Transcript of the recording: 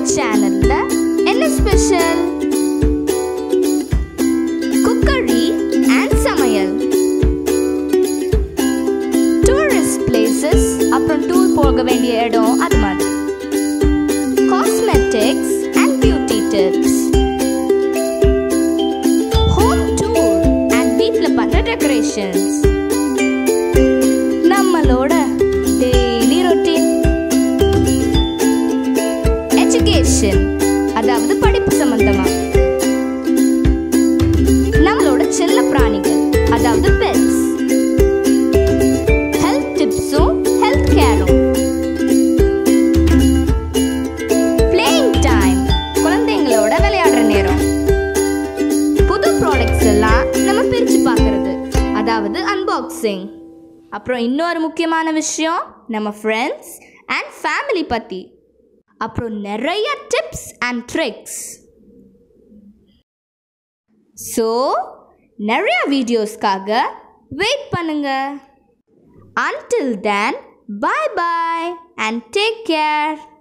சேனல்ல என்ன special cookery and சமையல் டூரிஸ்ட் பிளேசஸ் அப்புறம் டூர் போக வேண்டிய இடம் அது மாதிரி cosmetics and beauty tips home tour and வீட்டில் பண்ணுற டெக்கரேஷன்ஸ் நம்மளோட டெய்லி ரொட்டீன் எஜுகேஷன் அதாவது படிப்பு சம்பந்தமா நம்மளோட செல்ல பிராணிகள் அதாவது பெட்ஸ் ஹெல்த் டிப்ஸும் ஹெல்த் கேரும் பிளேயிங் டைம் குழந்தைங்களோட விளையாடுற நேரம் புது ப்ராடக்ட்ஸ் எல்லாம் நம்ம பிரித்து பார்க்கறது அதாவது அன்பாக்சிங் அப்புறம் இன்னொரு முக்கியமான விஷயம் நம்ம ஃப்ரெண்ட்ஸ் அண்ட் ஃபேமிலி பற்றி அப்புறம் நிறைய டிப்ஸ் அண்ட் ட்ரிக்ஸ் ஸோ நிறைய வீடியோஸ்க்காக வெயிட் பண்ணுங்க until then bye bye and take care